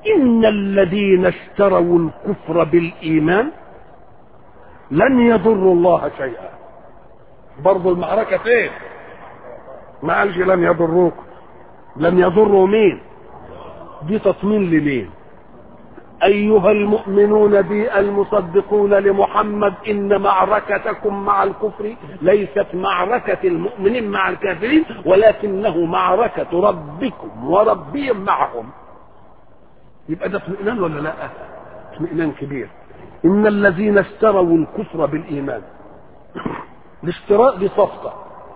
إن الذين اشتروا الكفر بالإيمان لن يضروا الله شيئا برضو المعركة فين ما قالش لن يضروكم لن يضروا مين دي تطمين لمين أيها المؤمنون بي المصدقون لمحمد إن معركتكم مع الكفر ليست معركة المؤمنين مع الكافرين ولكنه معركة ربكم وربهم معهم يبقى ده اطمئنان ولا لا اطمئنان كبير إن الذين اشتروا الكفر بالإيمان الاشتراء دي صفقة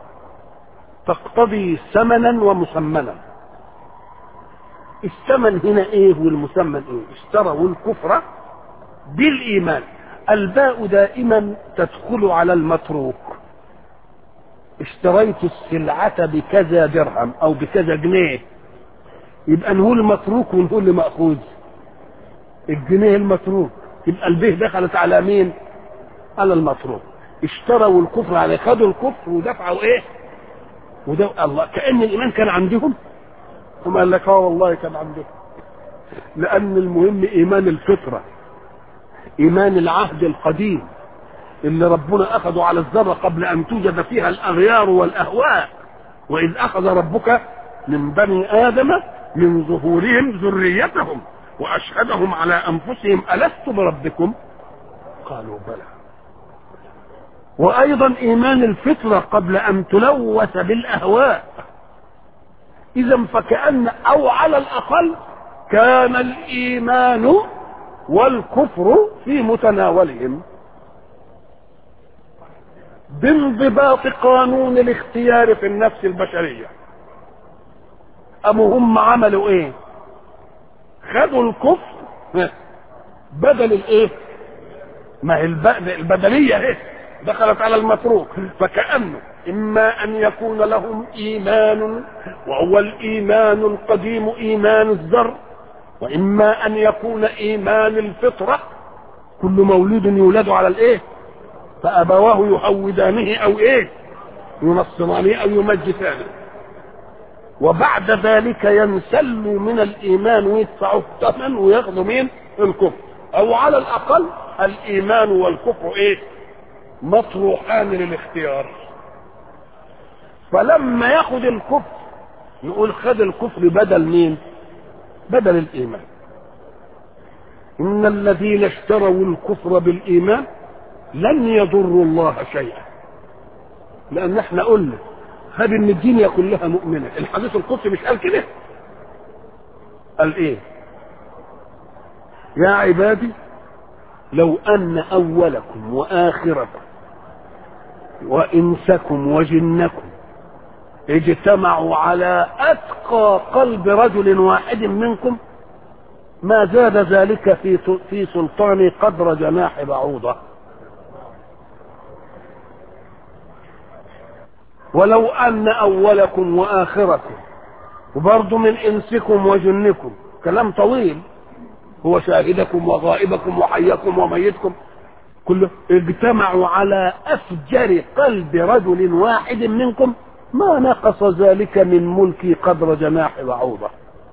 تقتضي ثمنا ومسمنا الثمن هنا ايه والمسمن ايه اشتروا الكفر بالايمان الباء دائما تدخل على المتروك اشتريت السلعة بكذا درهم او بكذا جنيه يبقى نقول متروك ونقول مأخوذ الجنيه المتروك يبقى البيه دخلت على مين على المتروك اشتروا الكفر على خدوا الكفر ودفعوا ايه وده الله كأن الايمان كان عندهم ثم قال لك اه والله كان عندهم لان المهم ايمان الفطره ايمان العهد القديم اللي ربنا اخذه على الذره قبل ان توجد فيها الاغيار والاهواء واذ اخذ ربك من بني ادم من ظهورهم ذريتهم واشهدهم على انفسهم الست بربكم قالوا بلى وايضا ايمان الفطره قبل ان تلوث بالاهواء اذا فكأن او على الاقل كان الايمان والكفر في متناولهم بانضباط قانون الاختيار في النفس البشرية أم هم عملوا ايه خدوا الكفر بدل الايه ما هي البدلية ايه دخلت على المتروك فكأنه إما أن يكون لهم إيمان وهو الإيمان القديم إيمان الذر وإما أن يكون إيمان الفطرة كل مولود يولد على الإيه فأبواه يهودانه أو إيه ينصرانه أو يمجسانه وبعد ذلك ينسلوا من الإيمان ويدفعوا الثمن وياخذوا مين الكفر أو على الأقل الإيمان والكفر إيه مطروحان للاختيار فلما ياخد الكفر يقول خد الكفر بدل مين بدل الايمان ان الذين اشتروا الكفر بالايمان لن يضروا الله شيئا لان احنا قلنا هذه ان الدنيا كلها مؤمنه الحديث القدسي مش قال كده قال ايه يا عبادي لو ان اولكم واخركم وانسكم وجنكم اجتمعوا على اتقى قلب رجل واحد منكم ما زاد ذلك في في سلطان قدر جناح بعوضه ولو ان اولكم واخركم وبرضه من انسكم وجنكم كلام طويل هو شاهدكم وغائبكم وحيكم وميتكم كله اجتمعوا على افجر قلب رجل واحد منكم ما نقص ذلك من ملكي قدر جناح بعوضة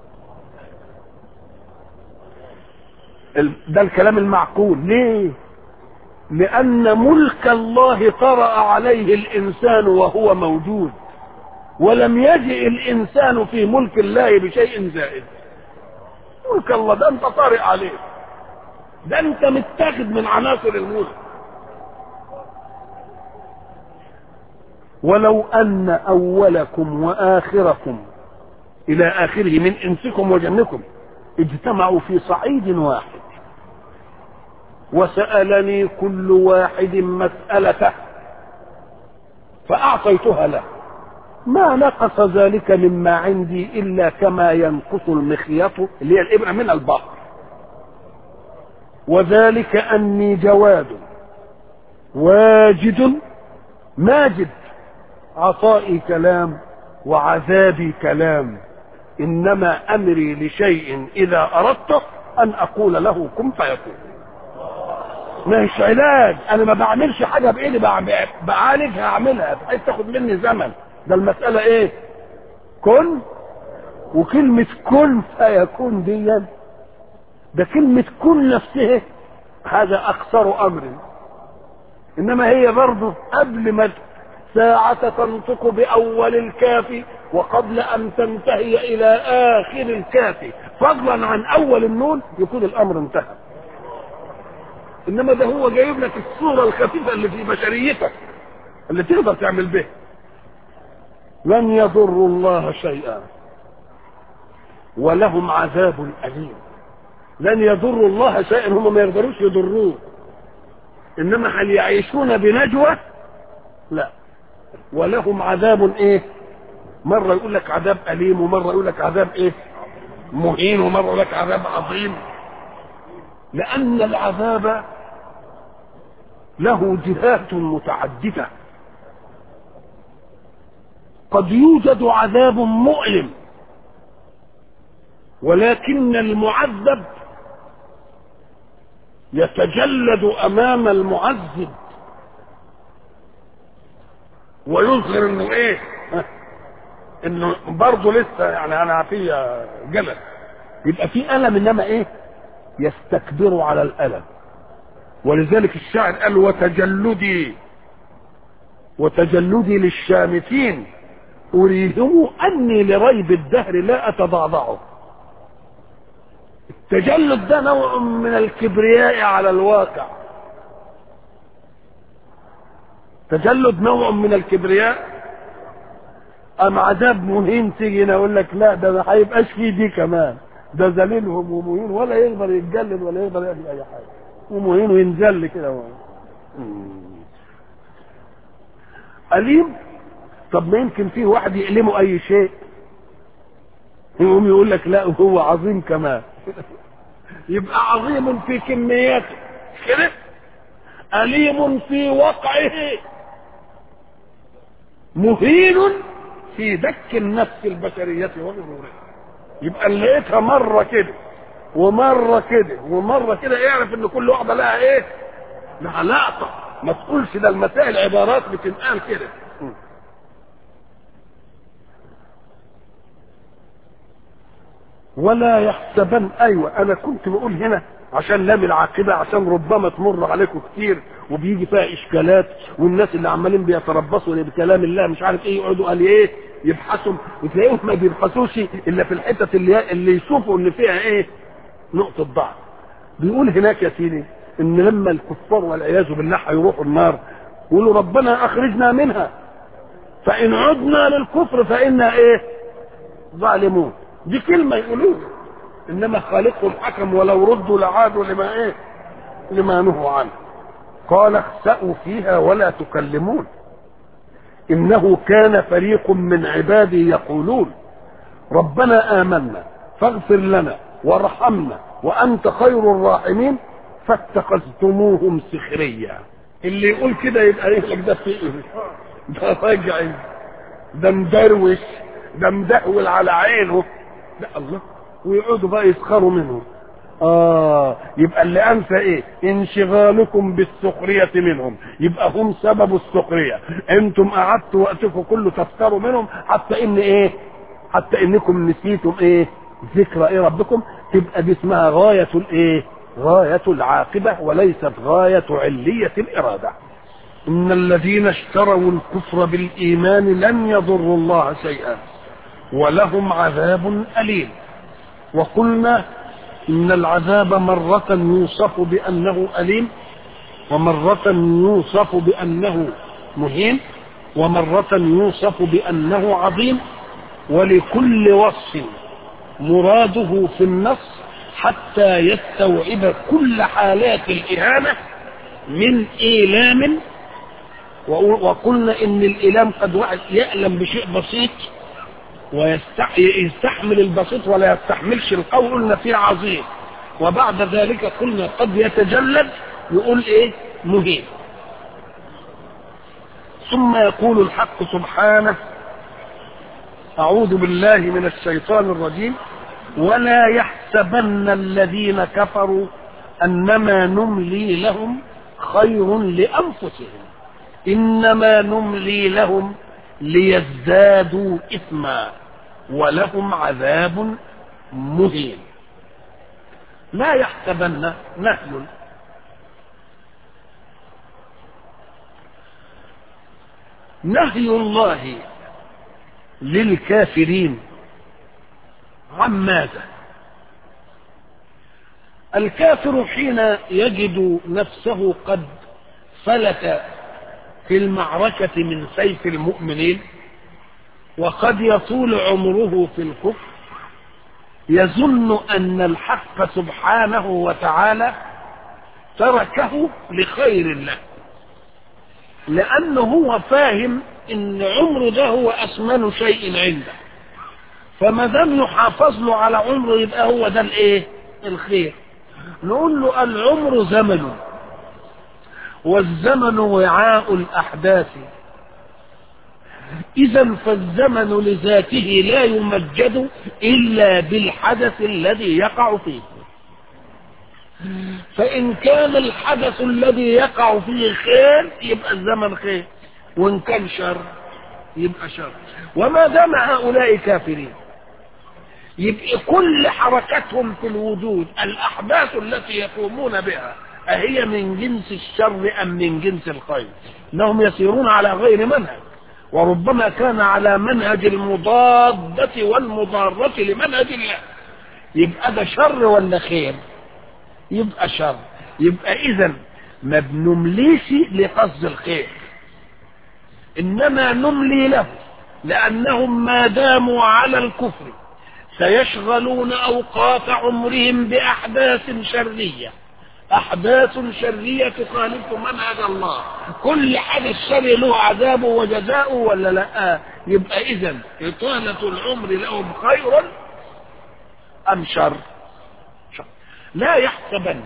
ده الكلام المعقول ليه لأن ملك الله طرأ عليه الإنسان وهو موجود ولم يجئ الإنسان في ملك الله بشيء زائد ملك الله ده أنت طارئ عليه ده أنت متاخد من عناصر الملك ولو أن أولكم وآخركم إلى آخره من إنسكم وجنكم اجتمعوا في صعيد واحد وسألني كل واحد مسألته فأعطيتها له ما نقص ذلك مما عندي إلا كما ينقص المخيط اللي هي الإبرة من البحر وذلك أني جواد واجد ماجد عطائي كلام وعذابي كلام انما امري لشيء اذا اردته ان اقول له كن فيكون مش علاج انا ما بعملش حاجه بايدي بعالجها اعملها بحيث تاخد مني زمن ده المساله ايه كن وكلمه كن فيكون دي ده كلمة كن نفسها هذا أقصر أمر إنما هي برضه قبل ما ساعة تنطق بأول الكاف وقبل أن تنتهي إلى آخر الكاف فضلا عن أول النون يكون الأمر انتهى إنما ده هو جايب لك الصورة الخفيفة اللي في بشريتك اللي تقدر تعمل بها لن يضروا الله شيئا ولهم عذاب أليم لن يضروا الله شيئا هم ما يقدروش يضروه انما هل يعيشون بنجوى لا ولهم عذاب ايه مرة يقول لك عذاب أليم ومرة يقول لك عذاب ايه مهين ومرة يقول لك عذاب عظيم لأن العذاب له جهات متعددة قد يوجد عذاب مؤلم ولكن المعذب يتجلد امام المعذب ويظهر انه ايه انه برضه لسه يعني انا في جلد يبقى في الم انما ايه يستكبر على الالم ولذلك الشاعر قال وتجلدي وتجلدي للشامتين اريهم اني لريب الدهر لا اتضعضعه التجلد ده نوع من الكبرياء على الواقع تجلد نوع من الكبرياء ام عذاب مهين تيجي اقول لك لا ده ما هيبقاش فيه دي كمان ده ذليلهم ومهين ولا يقدر يتجلد ولا يقدر يعمل اي حاجه ومهين وينزل كده أليم طب ما يمكن فيه واحد يألمه أي شيء يقوم يقول لك لا هو عظيم كمان يبقى عظيم في كمياته كده أليم في وقعه مهين في دك النفس البشرية وغرورها يبقى اللي لقيتها مرة كده ومرة كده ومرة كده يعرف ان كل واحدة لها ايه لها لقطة ما تقولش ده المسائل عبارات بتنقال كده ولا يحسبن ايوه انا كنت بقول هنا عشان لام العاقبه عشان ربما تمر عليكم كتير وبيجي فيها اشكالات والناس اللي عمالين بيتربصوا بكلام الله مش عارف ايه يقعدوا قال ايه يبحثوا وتلاقيهم ما بيبحثوش الا في الحتت اللي اللي يشوفوا ان فيها ايه نقطه ضعف بيقول هناك يا سيدي ان لما الكفار والعياذ بالله هيروحوا النار يقولوا ربنا اخرجنا منها فان عدنا للكفر فانا ايه ظالمون دي كلمة يقولوها إنما خالقهم حكم ولو ردوا لعادوا لما إيه لما نهوا عنه قال اخسأوا فيها ولا تكلمون إنه كان فريق من عبادي يقولون ربنا آمنا فاغفر لنا وارحمنا وأنت خير الراحمين فاتخذتموهم سخريا اللي يقول كده يبقى ايه لك ده في ايه ده راجع ده مدروش ده مدهول على عينه لا الله ويقعدوا بقى يسخروا منه اه يبقى اللي انسى ايه انشغالكم بالسخرية منهم يبقى هم سبب السخرية انتم قعدتوا وقتكم كله تسخروا منهم حتى ان ايه حتى انكم نسيتم ايه ذكرى ايه ربكم تبقى دي اسمها غاية الايه غاية العاقبة وليست غاية علية الارادة ان الذين اشتروا الكفر بالايمان لن يضروا الله شيئا ولهم عذاب أليم وقلنا إن العذاب مرة يوصف بأنه أليم ومرة يوصف بأنه مهين ومرة يوصف بأنه عظيم ولكل وصف مراده في النص حتى يستوعب كل حالات الإهانة من إيلام وقلنا إن الإيلام قد واحد يألم بشيء بسيط ويستحمل البسيط ولا يستحملش القول قلنا فيه عظيم وبعد ذلك قلنا قد يتجلد يقول ايه مهين ثم يقول الحق سبحانه اعوذ بالله من الشيطان الرجيم ولا يحسبن الذين كفروا انما نملي لهم خير لانفسهم انما نملي لهم ليزدادوا اثما ولهم عذاب مهين لا يحسبن نهي نهي الله للكافرين عن ماذا الكافر حين يجد نفسه قد فلت في المعركة من سيف المؤمنين وقد يطول عمره في الكفر يظن أن الحق سبحانه وتعالى تركه لخير الله لأنه هو فاهم إن عمره ده هو أثمن شيء عنده فما دام يحافظ له على عمره يبقى هو ده الايه؟ الخير. نقول له العمر زمن والزمن وعاء الأحداث إذا فالزمن لذاته لا يمجد إلا بالحدث الذي يقع فيه فإن كان الحدث الذي يقع فيه خير يبقى الزمن خير وإن كان شر يبقى شر وما دام هؤلاء كافرين يبقى كل حركتهم في الوجود الأحداث التي يقومون بها أهي من جنس الشر أم من جنس الخير إنهم يسيرون على غير منهج وربما كان على منهج المضادة والمضارة لمنهج الله يبقى ده شر ولا خير يبقى شر يبقى إذا ما بنمليش لقصد الخير إنما نملي له لأنهم ما داموا على الكفر سيشغلون أوقات عمرهم بأحداث شرية أحداث شرية تخالف منهج الله كل حدث شري له عذابه وجزاؤه ولا لا يبقى إذا إطالة العمر لهم خير أم شر شر لا يحسبن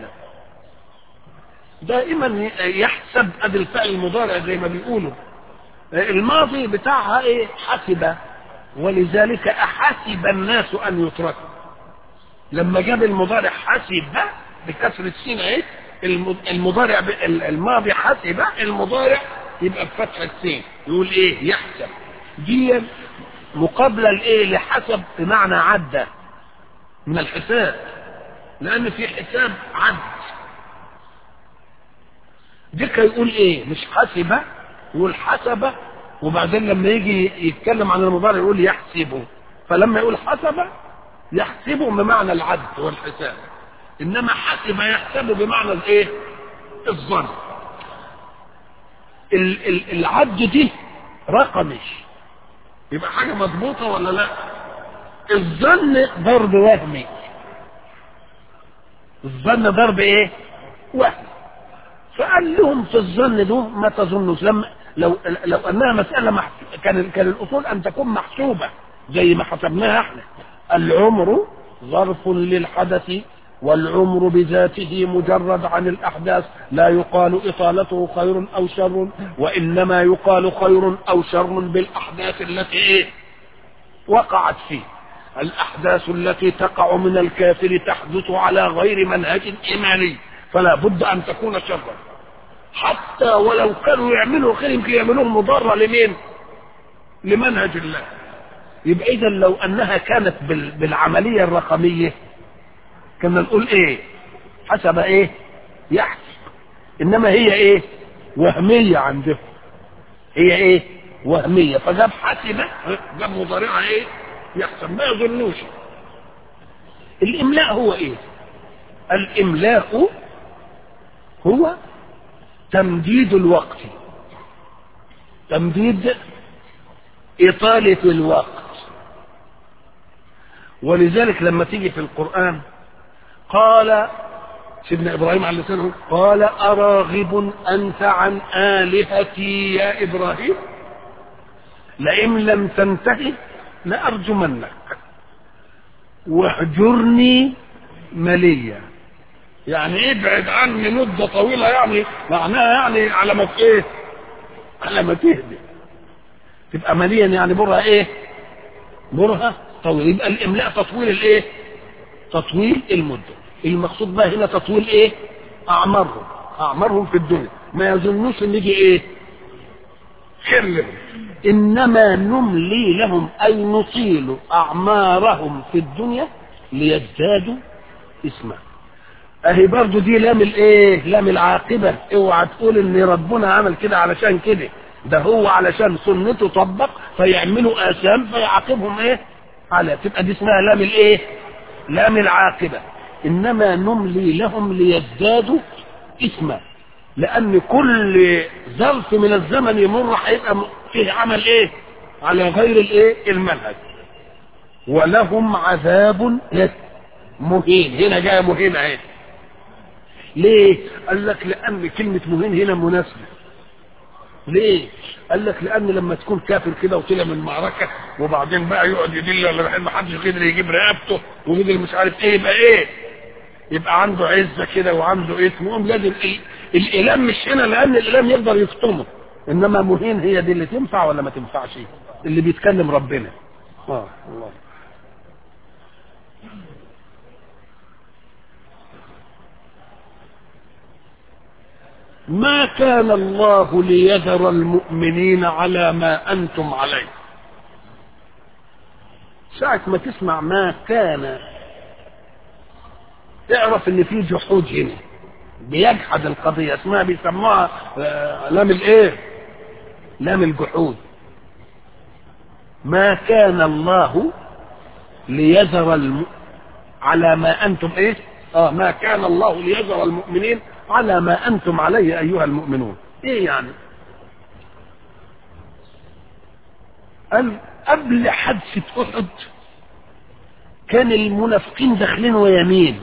دائما يحسب ادي الفعل المضارع زي ما بيقولوا الماضي بتاعها ايه حسب ولذلك احسب الناس ان يتركوا لما جاب المضارع حسب بكسر السين اهي المضارع الماضي حسب المضارع يبقى بفتح السين يقول ايه يحسب دي مقابلة لايه لحسب بمعنى عدى من الحساب لان في حساب عد ديك يقول ايه مش حسب يقول حسب وبعدين لما يجي يتكلم عن المضارع يقول يحسبه فلما يقول حسب يحسبه بمعنى العد والحساب انما حسب يحسب بمعنى الايه الظن ال- ال- العد دي رقمي يبقى حاجه مضبوطه ولا لا الظن ضرب وهمي الظن ضرب ايه وهم فقال لهم في الظن ده ما تظنوش لما لو لو انها مساله محس... كان كان الاصول ان تكون محسوبه زي ما حسبناها احنا العمر ظرف للحدث والعمر بذاته مجرد عن الاحداث لا يقال اطالته خير او شر وانما يقال خير او شر بالاحداث التي ايه وقعت فيه الاحداث التي تقع من الكافر تحدث على غير منهج ايماني فلا بد ان تكون شرا حتى ولو كانوا يعملوا خير يمكن يعملوه مضره لمين لمنهج الله يبقى اذا لو انها كانت بال- بالعمليه الرقميه كنا نقول ايه حسب ايه يحسب انما هي ايه وهميه عندهم هي ايه وهميه فجاب حسب جاب مضارعها ايه يحسب ما يظنوش الاملاء هو ايه الاملاء هو تمديد الوقت تمديد إطالة الوقت ولذلك لما تيجي في القرآن قال سيدنا إبراهيم عليه السلام قال أراغب أنت عن آلهتي يا إبراهيم لئن لم تنتهي لأرجمنك واهجرني مليا يعني ابعد عني مدة طويلة يعني معناها يعني على ما ايه على ما تهدي تبقى مليا يعني برها ايه برها طويل يبقى الاملاء تطويل الايه تطويل المدة المقصود بقى هنا تطويل ايه اعمارهم اعمارهم في الدنيا ما يظنوش ان يجي ايه خير لهم انما نملي لهم اي نطيل اعمارهم في الدنيا ليزدادوا اسما اهي برضو دي لام الايه لام العاقبة اوعى تقول ان ربنا عمل كده علشان كده ده هو علشان سنته طبق فيعملوا اثام فيعاقبهم ايه على تبقى دي اسمها لام الايه لام العاقبة انما نملي لهم ليزدادوا اثما لان كل ظرف من الزمن يمر هيبقى فيه عمل ايه على غير الايه المنهج ولهم عذاب مهين هنا جاء مهين اهي ليه قال لك لان كلمه مهين هنا مناسبه ليه قال لك لان لما تكون كافر كده وطلع من معركه وبعدين بقى يقعد يدل على ما حدش قدر يجيب رقبته وقدر مش عارف ايه يبقى ايه يبقى عنده عزه كده وعنده اثم يقوم لازم الالام مش هنا لان الالام يقدر يكتمه انما مهين هي دي اللي تنفع ولا ما تنفعش اللي بيتكلم ربنا اه الله ما كان الله ليذر المؤمنين على ما انتم عليه ساعة ما تسمع ما كان اعرف ان في جحود هنا بيجحد القضية اسمها بيسموها لام الايه لام الجحود ما كان الله ليذر الم... على ما انتم ايه اه ما كان الله ليذر المؤمنين على ما انتم عليه ايها المؤمنون ايه يعني قال قبل حادثة احد كان المنافقين داخلين ويمين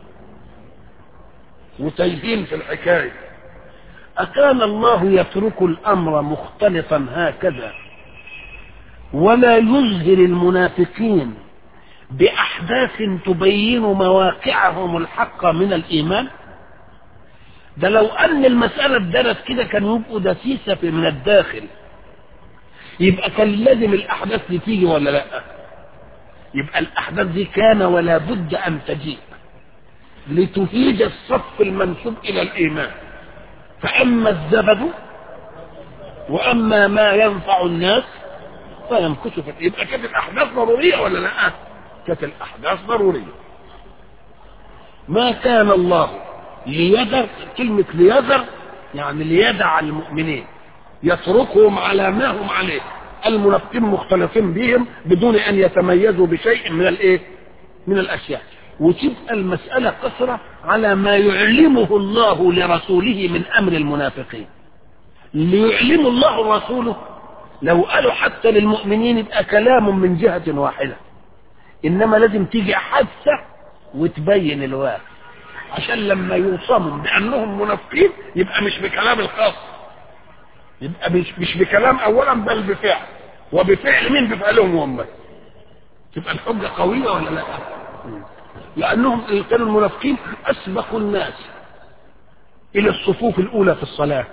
وتايهين في الحكاية أكان الله يترك الأمر مختلطا هكذا ولا يظهر المنافقين بأحداث تبين مواقعهم الحق من الإيمان ده لو أن المسألة اتدرت كده كانوا يبقوا دسيسة من الداخل يبقى كان لازم الأحداث دي تيجي ولا لا يبقى الأحداث دي كان ولا بد أن تجيء لتهيج الصف المنسوب إلى الإيمان فأما الزبد وأما ما ينفع الناس فيمكث في يبقى كانت الأحداث ضرورية ولا لا كانت الأحداث ضرورية ما كان الله ليذر كلمة ليذر يعني ليدع المؤمنين يتركهم على ما هم عليه المنافقين مختلطين بهم بدون ان يتميزوا بشيء من الايه من الاشياء وتبقى المسألة قصرة على ما يعلمه الله لرسوله من امر المنافقين ليعلم الله رسوله لو قالوا حتى للمؤمنين يبقى كلام من جهة واحدة انما لازم تيجي حادثة وتبين الواقع عشان لما يوصموا بانهم منافقين يبقى مش بكلام الخاص يبقى مش مش بكلام اولا بل بفعل وبفعل مين بفعلهم هم تبقى الحجه قويه ولا لا لانهم كانوا المنافقين اسبقوا الناس الى الصفوف الاولى في الصلاه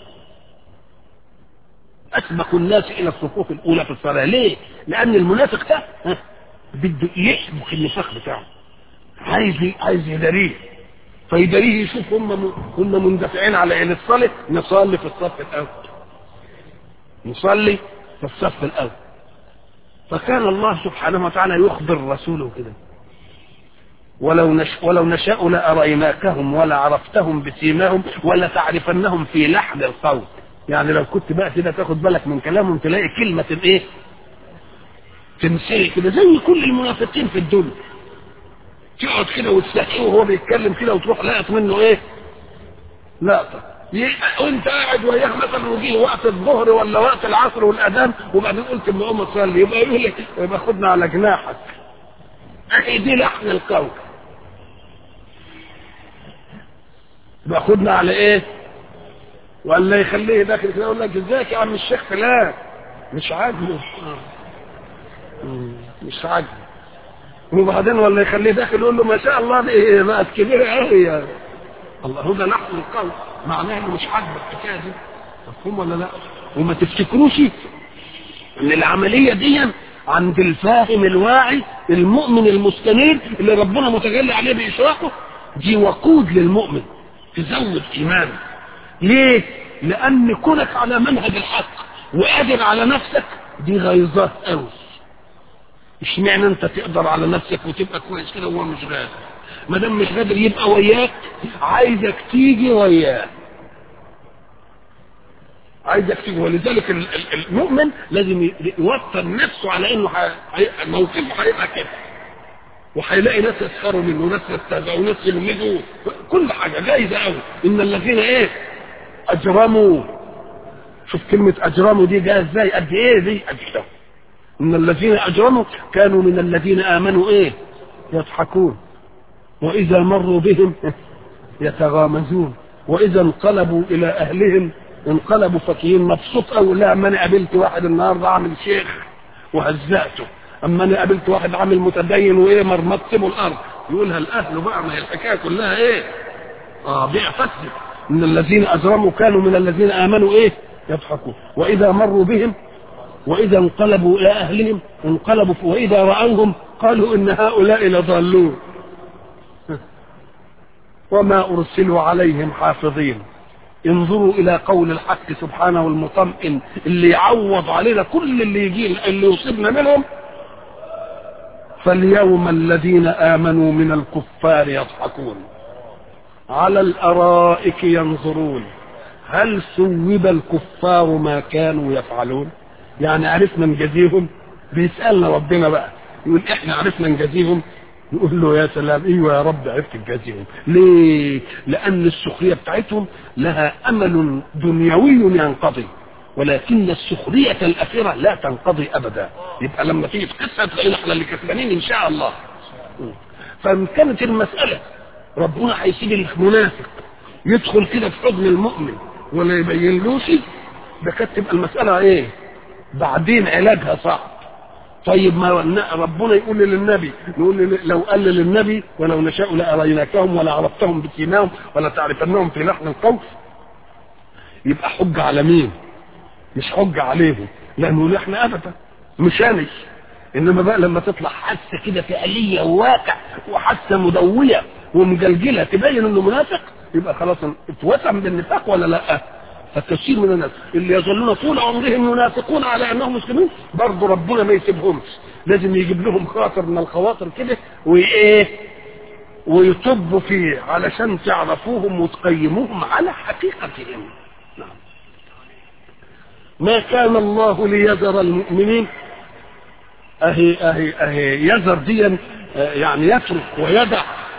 اسبقوا الناس الى الصفوف الاولى في الصلاه ليه لان المنافق ده بده يحبك النفاق بتاعه عايز عايز يداريه فيداريه يشوف هم هم مندفعين على ايه نصلي نصلي في الصف الاول نصلي في الصف الاول فكان الله سبحانه وتعالى يخبر رسوله كده ولو نش ولو نشاء لاريناكهم ولا عرفتهم بسيماهم ولا تعرفنهم في لحن القول يعني لو كنت بقى كده تاخد بالك من كلامهم تلاقي كلمه ايه تمثيل كده زي كل المنافقين في الدنيا تقعد كده وتستحقيه وهو بيتكلم كده وتروح لاقط منه ايه لقطه وانت قاعد وياه مثلا وجيه وقت الظهر ولا وقت العصر والاذان وبعدين قلت ان قوم تصلي يبقى يقول لك يبقى خدنا على جناحك اهي دي لحن القول يبقى خدنا على ايه ولا يخليه داخل كده يقول لك ازيك يا عم الشيخ فلان مش عاجبه مش عاجبه وبعدين ولا يخليه داخل يقول له ما شاء الله دي بقت كبيره قوي يعني الله هو ده لحن القول معناه انه مش عاجبه الحكايه دي مفهوم ولا لا وما تفتكروش ان العمليه دي عند الفاهم الواعي المؤمن المستنير اللي ربنا متجلى عليه باشراقه دي وقود للمؤمن تزود ايمانه ليه لان كونك على منهج الحق وقادر على نفسك دي غيظات قوي اشمعنى انت تقدر على نفسك وتبقى كويس كده وهو مش قادر ما دام مش قادر يبقى وياك عايزك تيجي وياه عايزك تيجي ولذلك ال- ال- المؤمن لازم ي- يوتر نفسه على انه ح- هي- موقفه هيبقى كده وهيلاقي ناس يسخروا منه وناس يستهزئوا وناس يلمدوا كل حاجه جايزه قوي ان الذين ايه اجرموا شوف كلمه اجرموا دي جايه ازاي قد ايه دي قد كده ان الذين اجرموا كانوا من الذين امنوا ايه يضحكون واذا مروا بهم يتغامزون واذا انقلبوا الى اهلهم انقلبوا فكيين مبسوط قوي لا اما انا قابلت واحد النهارده عامل شيخ وهزأته اما انا قابلت واحد عامل متدين وايه مرمطت له الارض يقولها الاهل بقى ما هي الحكايه كلها ايه اه بيع فسد ان الذين اجرموا كانوا من الذين امنوا ايه يضحكون واذا مروا بهم واذا انقلبوا الى اهلهم انقلبوا واذا راوهم قالوا ان هؤلاء لضالون وما ارسلوا عليهم حافظين انظروا الى قول الحق سبحانه المطمئن اللي يعوض علينا كل اللي يجي اللي يصيبنا منهم فاليوم الذين امنوا من الكفار يضحكون على الارائك ينظرون هل ثوب الكفار ما كانوا يفعلون يعني عرفنا نجازيهم بيسالنا ربنا بقى يقول احنا عرفنا نجازيهم نقول له يا سلام ايوه يا رب عرفت تجازيهم ليه لان السخريه بتاعتهم لها امل دنيوي ينقضي ولكن السخرية الأخيرة لا تنقضي أبدا يبقى لما تيجي تقصها تلاقينا احنا اللي كسبانين إن شاء الله فإن كانت المسألة ربنا هيسيب المنافق يدخل كده في حضن المؤمن ولا يبينلوش ده كانت تبقى المسألة إيه؟ بعدين علاجها صعب طيب ما ربنا يقول للنبي نقول لو قال للنبي ولو نشاء لأريناكهم ولا عرفتهم بسيماهم ولا تعرفنهم في لحن القول يبقى حجة على مين؟ مش حجة عليهم لأنه احنا أبدا مش أنا إنما بقى لما تطلع حاسة كده فعلية وواقع وحاسة مدوية ومجلجلة تبين إنه منافق يبقى خلاص اتوسم بالنفاق ولا لأ؟ فكثير من الناس اللي يظلون طول عمرهم منافقون على انهم مسلمين برضه ربنا ما يسيبهمش لازم يجيب لهم خاطر من الخواطر كده وايه ويطبوا فيه علشان تعرفوهم وتقيموهم على حقيقتهم نعم ما كان الله ليذر المؤمنين اهي اهي اهي يذر ديا يعني يترك ويدع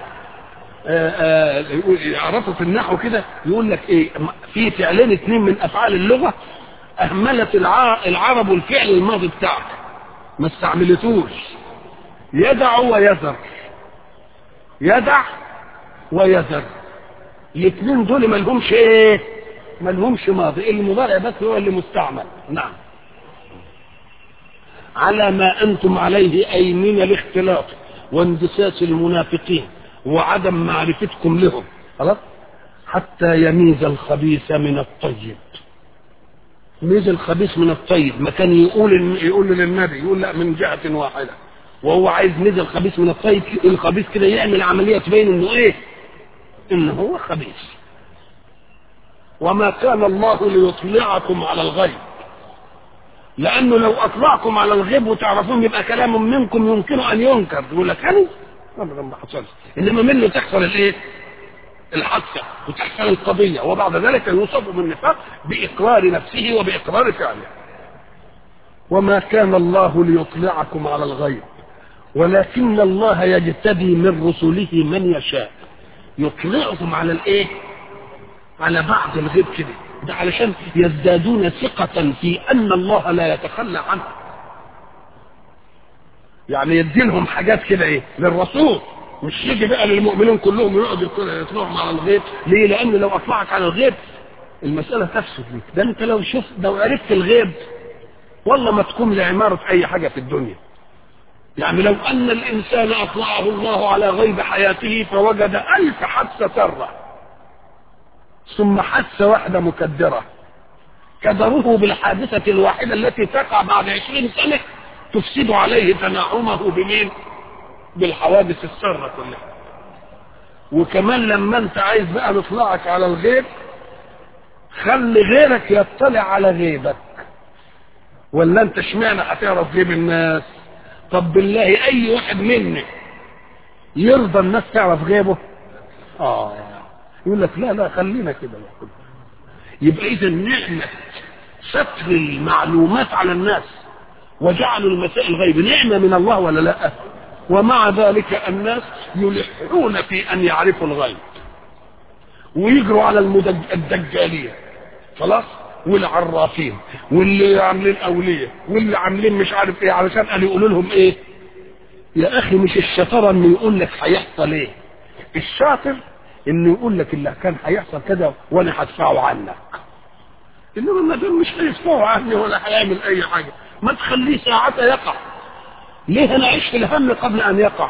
يعرفوا في النحو كده يقول لك ايه في فعلين اثنين من افعال اللغه اهملت العرب الفعل الماضي بتاعه ما استعملتوش يدع ويذر يدع ويذر الاثنين دول ما لهمش ايه ما لهمش ماضي المضارع بس هو اللي مستعمل نعم على ما انتم عليه اي من الاختلاط واندساس المنافقين وعدم معرفتكم لهم خلاص حتى يميز الخبيث من الطيب يميز الخبيث من الطيب ما كان يقول يقول للنبي يقول لا من جهة واحدة وهو عايز ميز الخبيث من الطيب الخبيث كده يعمل عملية تبين انه ايه انه هو خبيث وما كان الله ليطلعكم على الغيب لانه لو اطلعكم على الغيب وتعرفون يبقى كلام منكم يمكن ان ينكر يقول لك انا ابدا ما حصلش انما منه تحصل الايه الحادثه وتحصل القضيه وبعد ذلك يوصف بالنفاق باقرار نفسه وباقرار فعله وما كان الله ليطلعكم على الغيب ولكن الله يجتبي من رسله من يشاء يطلعكم على الايه على بعض الغيب كده ده علشان يزدادون ثقة في أن الله لا يتخلى عنه يعني يدي لهم حاجات كده ايه للرسول مش يجي بقى للمؤمنين كلهم يقعد يطلعهم على الغيب ليه لان لو اطلعك على الغيب المسألة تفسد لك ده انت لو شفت لو عرفت الغيب والله ما تقوم لعمارة اي حاجة في الدنيا يعني لو ان الانسان اطلعه الله على غيب حياته فوجد الف حادثة سرة ثم حادثة واحدة مكدرة كدروه بالحادثة الواحدة التي تقع بعد عشرين سنة تفسد عليه تنعمه بمين بالحوادث السارة كلها وكمان لما انت عايز بقى نطلعك على الغيب خلي غيرك يطلع على غيبك ولا انت اشمعنى هتعرف غيب الناس طب بالله اي واحد مني يرضى الناس تعرف غيبه اه يقول لك لا لا خلينا كده بقى. يبقى اذا نعمه ستر المعلومات على الناس وجعلوا المسائل غيب نعمه من الله ولا لا ومع ذلك الناس يلحون في ان يعرفوا الغيب ويجروا على المدج... الدجاليه خلاص والعرافين واللي عاملين اوليه واللي عاملين مش عارف ايه علشان قالوا يقولوا لهم ايه يا اخي مش الشطاره انه يقول لك هيحصل ايه الشاطر انه يقول لك اللي كان هيحصل كده وانا هدفعه عنك انما ما دول مش هيدفعوا عني ولا هيعمل اي حاجه ما تخليه ساعتها يقع ليه انا اعيش في الهم قبل ان يقع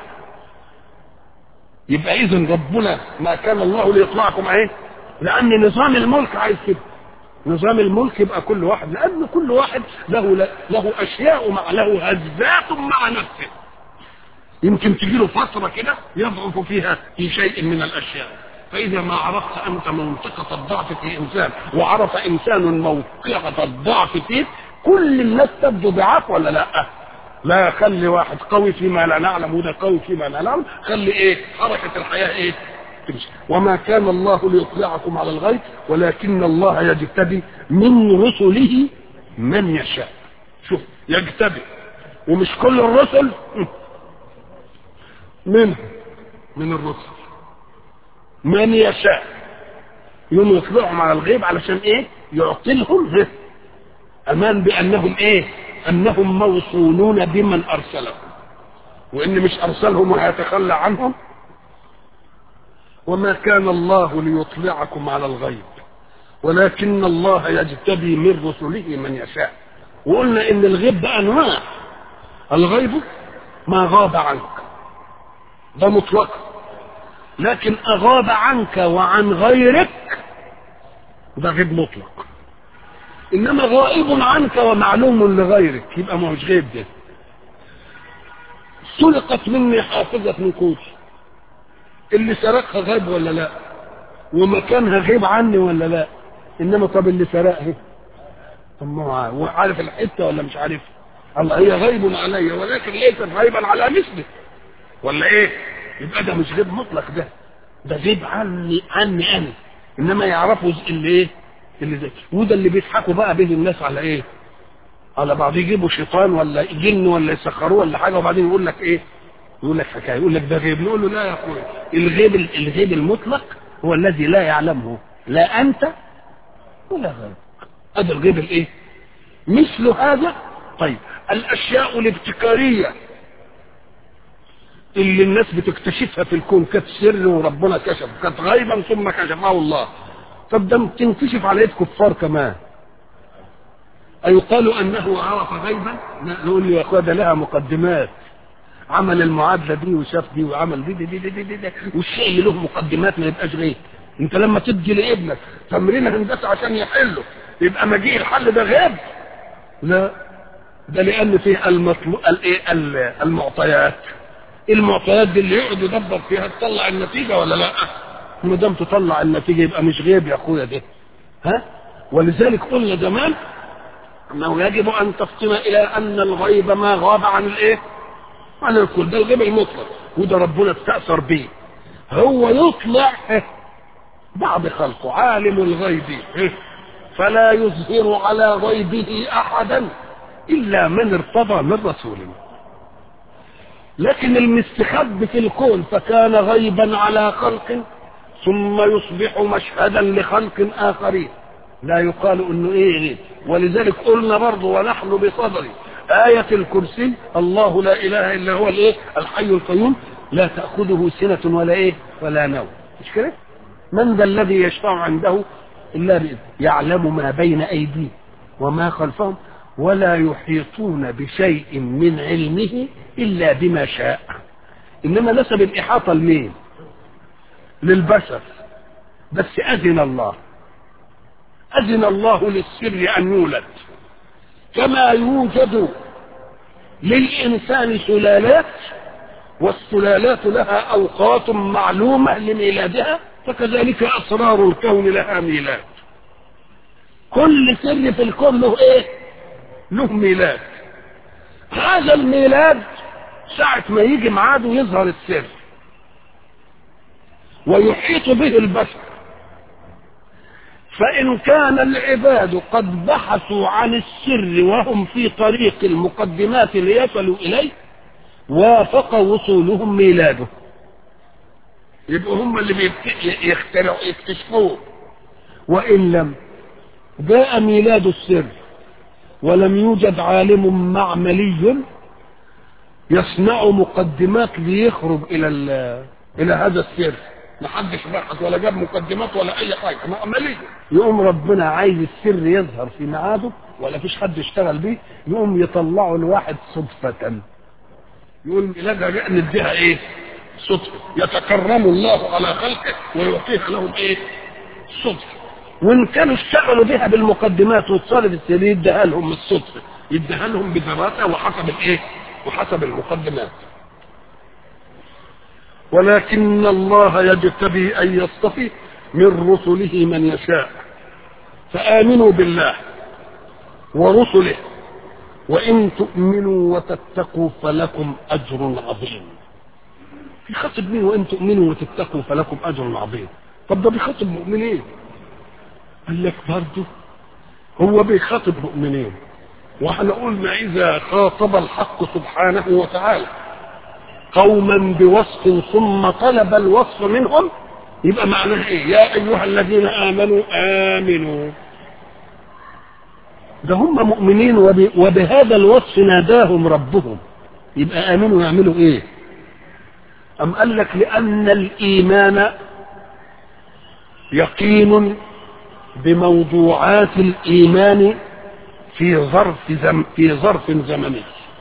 يبقى اذا ربنا ما كان الله ليطلعكم ايه لان نظام الملك عايز كده نظام الملك يبقى كل واحد لان كل واحد له له اشياء مع له هزات مع نفسه يمكن تجي له فتره كده يضعف فيها في شيء من الاشياء فاذا ما عرفت انت منطقه الضعف في انسان وعرف انسان موقعه الضعف فيه كل الناس تبدو ضعاف ولا لا لا خلي واحد قوي فيما لا نعلم وده قوي فيما لا نعلم خلي ايه حركه الحياه ايه تمشي وما كان الله ليطلعكم على الغيب ولكن الله يجتبي من رسله من يشاء شوف يجتبي ومش كل الرسل منه من الرسل من يشاء يوم يطلعهم على الغيب علشان ايه يعطلهم امان بانهم ايه انهم موصولون بمن ارسلهم وان مش ارسلهم وهيتخلى عنهم وما كان الله ليطلعكم على الغيب ولكن الله يجتبي من رسله من يشاء وقلنا ان الغيب ده انواع الغيب ما غاب عنك ده مطلق لكن اغاب عنك وعن غيرك ده غيب مطلق انما غائب عنك ومعلوم لغيرك يبقى ما هوش غيب ده سرقت مني حافظة نقودي اللي سرقها غيب ولا لا ومكانها غيب عني ولا لا انما طب اللي سرقها طب ما هو عارف الحته ولا مش عارف الله هي غيب علي ولكن ليست غيبا على مثله ولا ايه يبقى ده مش غيب مطلق ده ده غيب عني عني انا انما يعرفوا اللي ايه اللي زي وده اللي بيضحكوا بقى بين الناس على ايه على بعض يجيبوا شيطان ولا جن ولا يسخروه ولا حاجه وبعدين يقول لك ايه يقول لك حكايه يقول لك ده غيب نقول له لا يا اخويا الغيب الغيب المطلق هو الذي لا يعلمه لا انت ولا غيرك هذا الغيب الايه مثل هذا طيب الاشياء الابتكاريه اللي الناس بتكتشفها في الكون كانت سر وربنا كشف كانت غيبا ثم كشفه الله طب ده تنكشف على يد كفار كمان أيقال أنه عرف غيبا؟ نقول له يا أخويا ده لها مقدمات عمل المعادلة دي وشاف دي وعمل دي دي دي دي, دي, دي, دي. والشيء اللي له مقدمات ما يبقاش غيب انت لما تدي لابنك تمرين هندسة عشان يحله يبقى مجيء الحل ده غيب لا ده لان فيه المطلوب الايه المعطيات المعطيات دي اللي يقعد يدبر فيها تطلع النتيجة ولا لا ما دام تطلع النتيجة يبقى مش غيب يا اخويا ده ها ولذلك قلنا زمان انه يجب ان تفطن الى ان الغيب ما غاب عن الايه عن الكل ده الغيب المطلق وده ربنا استأثر به هو يطلع بعد خلقه عالم الغيب فلا يظهر على غيبه احدا الا من ارتضى من رسول لكن المستخب في الكون فكان غيبا على خلق ثم يصبح مشهدا لخلق اخرين لا يقال انه ايه غيب ولذلك قلنا برضه ونحن بصدر آية الكرسي الله لا إله إلا هو الإيه الحي القيوم لا تأخذه سنة ولا إيه ولا نوم مش كده من ذا الذي يشفع عنده إلا بإذن يعلم ما بين أيديهم وما خلفهم ولا يحيطون بشيء من علمه إلا بما شاء إنما نسب الإحاطة لمين للبشر بس أذن الله أذن الله للسر أن يولد كما يوجد للإنسان سلالات والسلالات لها أوقات معلومة لميلادها فكذلك أسرار الكون لها ميلاد كل سر في الكون له إيه؟ له ميلاد هذا الميلاد ساعة ما يجي ميعاده يظهر السر ويحيط به البشر فإن كان العباد قد بحثوا عن السر وهم في طريق المقدمات ليصلوا إليه وافق وصولهم ميلاده يبقوا هم اللي يخترعوا يكتشفوه وإن لم جاء ميلاد السر ولم يوجد عالم معملي يصنع مقدمات ليخرج إلى إلى هذا السر محدش بحث ولا جاب مقدمات ولا اي حاجه معمليه يقوم ربنا عايز السر يظهر في ميعاده ولا فيش حد اشتغل بيه يقوم يطلعه الواحد صدفة يقول ميلادها جاء نديها ايه صدفة يتكرم الله على خلقه ويعطيها لهم ايه صدفة وان كانوا اشتغلوا بها بالمقدمات واتصال السر يديها لهم الصدفة يديها لهم بدراسة وحسب الايه وحسب المقدمات ولكن الله يجتبي أن يصطفي من رسله من يشاء فآمنوا بالله ورسله وإن تؤمنوا وتتقوا فلكم أجر عظيم في خطب مين وإن تؤمنوا وتتقوا فلكم أجر عظيم طب ده بيخاطب مؤمنين قال لك برضه هو بيخاطب مؤمنين وهنقول ما إذا خاطب الحق سبحانه وتعالى قوما بوصف ثم طلب الوصف منهم يبقى معناه ايه يا ايها الذين امنوا امنوا ده هم مؤمنين وب... وبهذا الوصف ناداهم ربهم يبقى امنوا يعملوا ايه ام قال لك لان الايمان يقين بموضوعات الايمان في ظرف زم... في ظرف زمني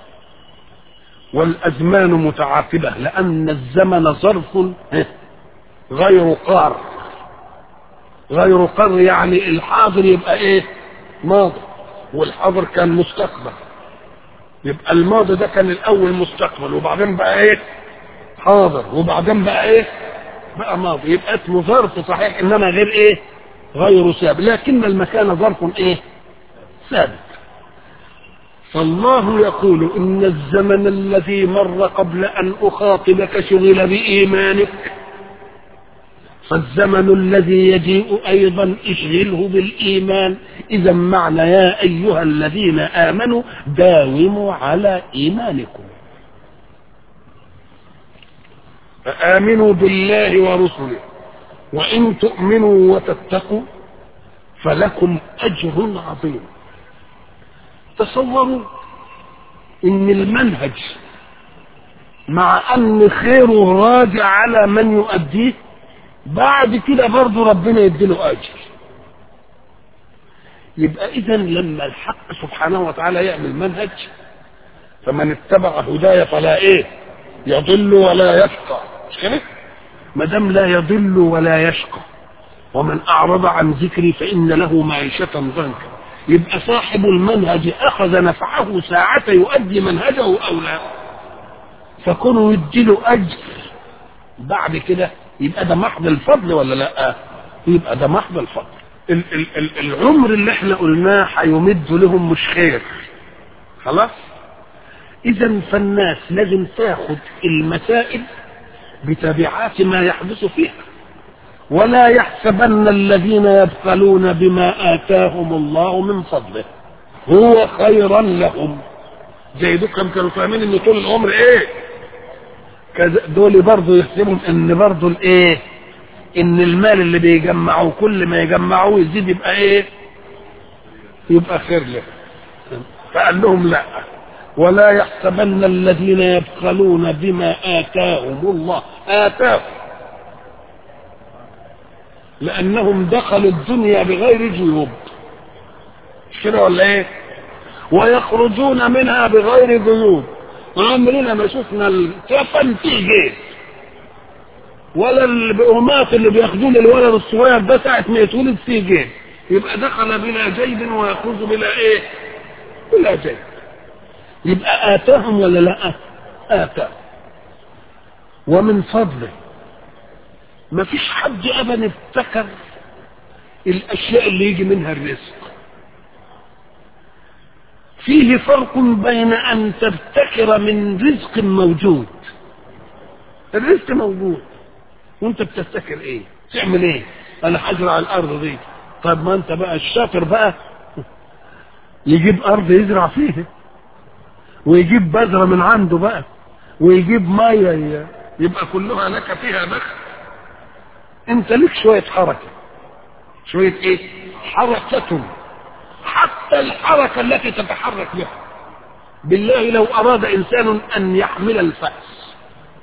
والأزمان متعاقبة لأن الزمن ظرف غير قار غير قار يعني الحاضر يبقى ايه ماضي والحاضر كان مستقبل يبقى الماضي ده كان الأول مستقبل وبعدين بقى ايه حاضر وبعدين بقى ايه بقى ماضي يبقى اسمه ظرف صحيح انما غير ايه غير ثابت لكن المكان ظرف ايه ثابت فالله يقول إن الزمن الذي مر قبل أن أخاطبك شغل بإيمانك فالزمن الذي يجيء أيضا اشغله بالإيمان إذا معنى يا أيها الذين آمنوا داوموا على إيمانكم فآمنوا بالله ورسله وإن تؤمنوا وتتقوا فلكم أجر عظيم تصوروا ان المنهج مع ان خيره راجع على من يؤديه بعد كده برضه ربنا يديله اجر يبقى اذا لما الحق سبحانه وتعالى يعمل منهج فمن اتبع هدايا فلا ايه يضل ولا يشقى مش كده ما دام لا يضل ولا يشقى ومن اعرض عن ذكري فان له معيشه ضنكا يبقى صاحب المنهج اخذ نفعه ساعة يؤدي منهجه او لا فكونه يديله اجر بعد كده يبقى ده محض الفضل ولا لا يبقى ده محض الفضل ال ال ال العمر اللي احنا قلناه هيمد لهم مش خير خلاص اذا فالناس لازم تاخد المسائل بتبعات ما يحدث فيها ولا يحسبن الذين يبخلون بما آتاهم الله من فضله هو خيرا لهم زي دول كانوا فاهمين ان طول العمر ايه دول برضه يحسبهم ان برضه الايه ان المال اللي بيجمعوه كل ما يجمعوه يزيد يبقى ايه يبقى خير له فقال لهم لا ولا يحسبن الذين يبخلون بما آتاهم الله آتاهم لانهم دخلوا الدنيا بغير جيوب مش كده ولا ايه ويخرجون منها بغير جيوب عمرنا ما شفنا الكفن فيه جيب ولا البقومات اللي بياخدوه للولد الصغير ده ساعة ما يتولد فيه جيب يبقى دخل بلا جيب ويخرج بلا ايه بلا جيب يبقى آتاهم ولا لا آتاهم ومن فضله ما فيش حد ابدا افتكر الاشياء اللي يجي منها الرزق فيه فرق بين ان تبتكر من رزق موجود الرزق موجود وانت بتفتكر ايه تعمل ايه انا هزرع الارض دي طب ما انت بقى الشاطر بقى يجيب ارض يزرع فيها ويجيب بذرة من عنده بقى ويجيب مية يبقى كلها لك فيها دخل انت لك شوية حركة شوية ايه حركة حتى الحركة التي تتحرك بها بالله لو اراد انسان ان يحمل الفأس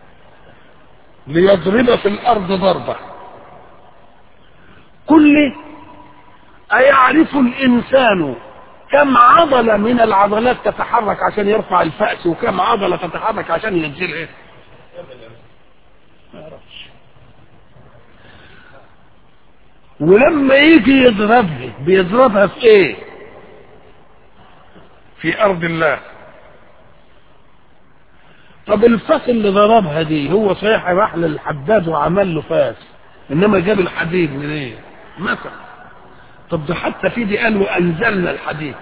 ليضرب في الارض ضربة كل ايعرف الانسان كم عضلة من العضلات تتحرك عشان يرفع الفأس وكم عضلة تتحرك عشان ينزلها ما يعرفش ولما يجي يضربها بيضربها في ايه في ارض الله طب الفاس اللي ضربها دي هو صحيح راح للحداد وعمل له فاس انما جاب الحديد من ايه مثلا طب ده حتى في دي قالوا انزلنا الحديد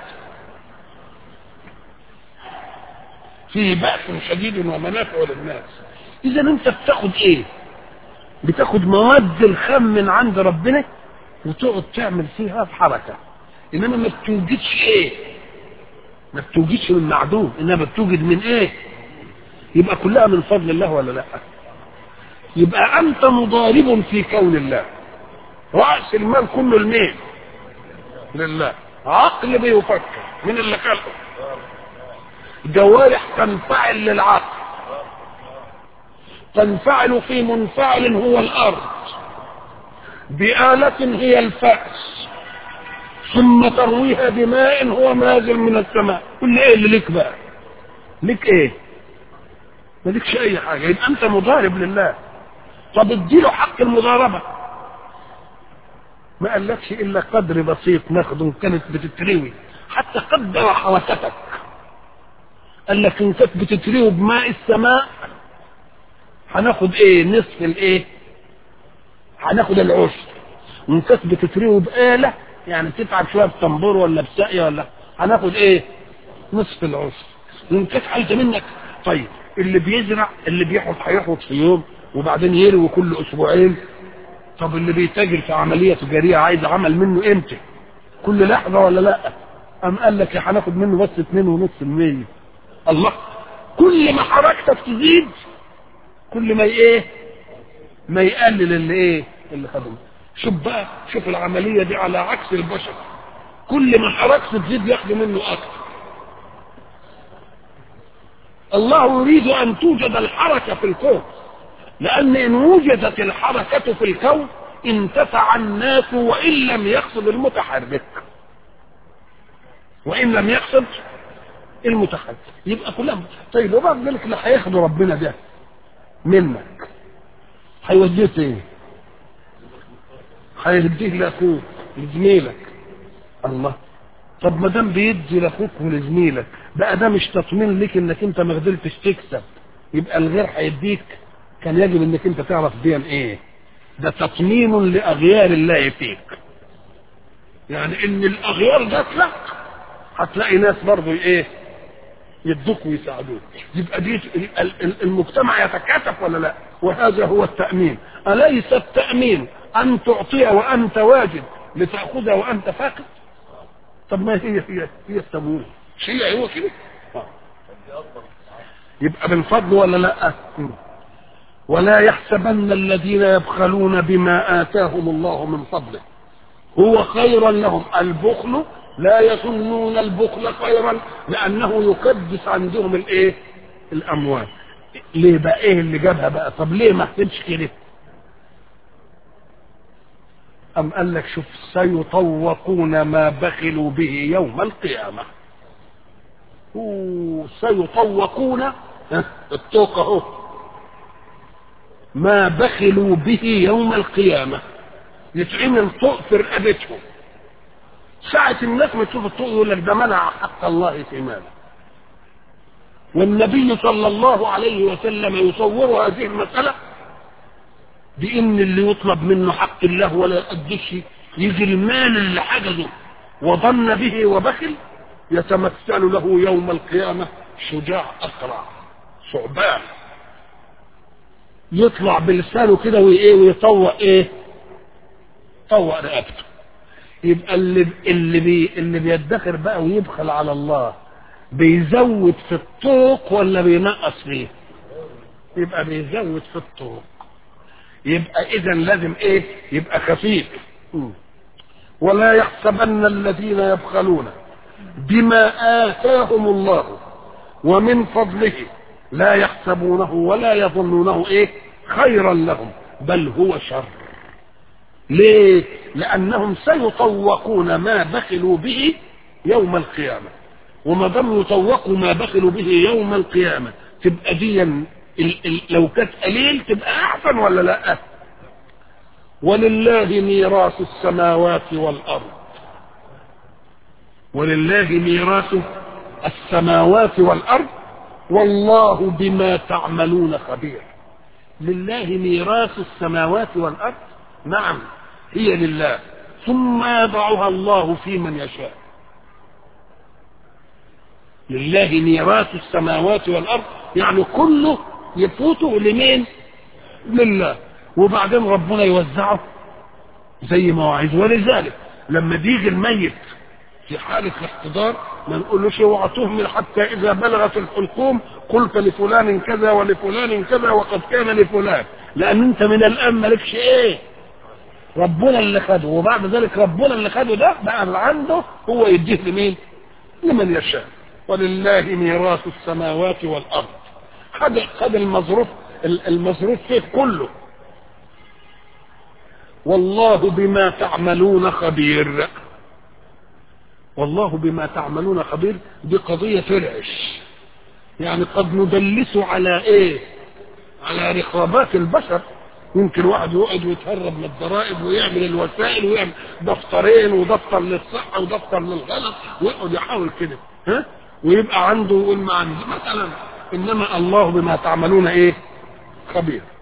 فيه بأس شديد ومنافع للناس اذا انت بتاخد ايه بتاخد مواد الخام من عند ربنا وتقعد تعمل فيها في حركة انما ما بتوجدش ايه ما بتوجدش من معدوم انما بتوجد من ايه يبقى كلها من فضل الله ولا لا يبقى انت مضارب في كون الله رأس المال كله لمين لله عقل بيفكر من اللي خلقه جوارح تنفعل للعقل تنفعل في منفعل هو الارض بآلة هي الفأس ثم ترويها بماء هو نازل من السماء كل ايه اللي لك بقى لك ايه مالكش اي حاجة يبقى انت مضارب لله طب اديله حق المضاربة ما قالكش الا قدر بسيط ناخده كانت بتتروي حتى قدر حركتك قال لك ان كانت بتتروي بماء السماء هناخد ايه نصف الايه هناخد العشر وان كانت بتتروي بآلة يعني تتعب شويه بطنبور ولا بساقية ولا هناخد ايه نصف العشر وان كانت عايزه منك طيب اللي بيزرع اللي بيحوط هيحوط في يوم وبعدين يروي كل اسبوعين طب اللي بيتاجر في عمليه تجاريه عايز عمل منه امتى كل لحظه ولا لا ام قال لك هناخد منه بس 2.5% الله كل ما حركتك تزيد كل ما ايه ما يقلل اللي ايه اللي خدمه شوف بقى شوف العمليه دي على عكس البشر كل ما حركته تزيد ياخدوا منه اكتر الله يريد ان توجد الحركه في الكون لان ان وجدت الحركه في الكون انتفع الناس وان لم يقصد المتحرك وان لم يقصد المتحرك يبقى كلها طيب وبعد ذلك اللي هياخده ربنا ده منك هيوديه فين هيديه لاخوك لزميلك الله طب ما دام بيدي لاخوك ولزميلك بقى ده مش تطمين ليك انك انت ما قدرتش تكسب يبقى الغير هيديك كان يجب انك انت تعرف دي ايه ده تطمين لاغيار الله فيك يعني ان الاغيار جات لك هتلاقي ناس برضه ايه يدوك ويساعدوك يبقى دي المجتمع يتكاتف ولا لا وهذا هو التأمين أليس التأمين أن تعطي وأنت واجد لتأخذ وأنت فاقد طب ما هي هي هي التمويل شيء هو كده يبقى من فضل ولا لا ولا يحسبن الذين يبخلون بما آتاهم الله من فضله هو خيرا لهم البخل لا يظنون البخل خيرا لانه يقدس عندهم الايه الاموال ليه بقى ايه اللي جابها بقى طب ليه ما حسبش كده ام قال لك شوف سيطوقون ما بخلوا به يوم القيامه أوه سيطوقون الطوق اهو ما بخلوا به يوم القيامه يتعمل طوق في رقبتهم ساعة الناس ما تشوف الطوق يقول لك ده منع حق الله في ماله والنبي صلى الله عليه وسلم يصور هذه المسألة بإن اللي يطلب منه حق الله ولا يقدش يجي المال اللي حجزه وظن به وبخل يتمثل له يوم القيامة شجاع أسرع ثعبان يطلع بلسانه كده وايه ويطوق ايه طوق رقبته يبقى اللي اللي بي اللي بيدخر بقى ويبخل على الله بيزود في الطوق ولا بينقص فيه يبقى بيزود في الطوق يبقى اذا لازم ايه يبقى خفيف ولا يحسبن الذين يبخلون بما آتاهم الله ومن فضله لا يحسبونه ولا يظنونه ايه خيرا لهم بل هو شر ليه لانهم سيطوقون ما بخلوا به يوم القيامه وما دام يطوقوا ما بخلوا به يوم القيامه تبقى دي ال ال لو كانت قليل تبقى احسن ولا لا ولله ميراث السماوات والارض ولله ميراث السماوات والارض والله بما تعملون خبير لله ميراث السماوات والارض نعم هي لله ثم يضعها الله في من يشاء لله ميراث السماوات والارض يعني كله يفوته لمين لله وبعدين ربنا يوزعه زي ما هو عايز ولذلك لما بيجي الميت في حالة الاحتضار ما نقولوش اوعى تهمل حتى إذا بلغت الحلقوم قلت لفلان كذا ولفلان كذا وقد كان لفلان لأن أنت من الآن مالكش إيه ربنا اللي خده وبعد ذلك ربنا اللي خده ده بقى اللي عنده هو يديه لمين؟ لمن يشاء ولله ميراث السماوات والأرض خد خد المظروف المظروف فيه كله والله بما تعملون خبير والله بما تعملون خبير دي قضية ترعش يعني قد ندلس على ايه على رقابات البشر يمكن واحد يقعد ويتهرب من الضرائب ويعمل الوسائل ويعمل دفترين ودفتر للصحة ودفتر للغلط ويقعد يحاول كده ها ويبقى عنده يقول ما عندي مثلا انما الله بما تعملون ايه خبير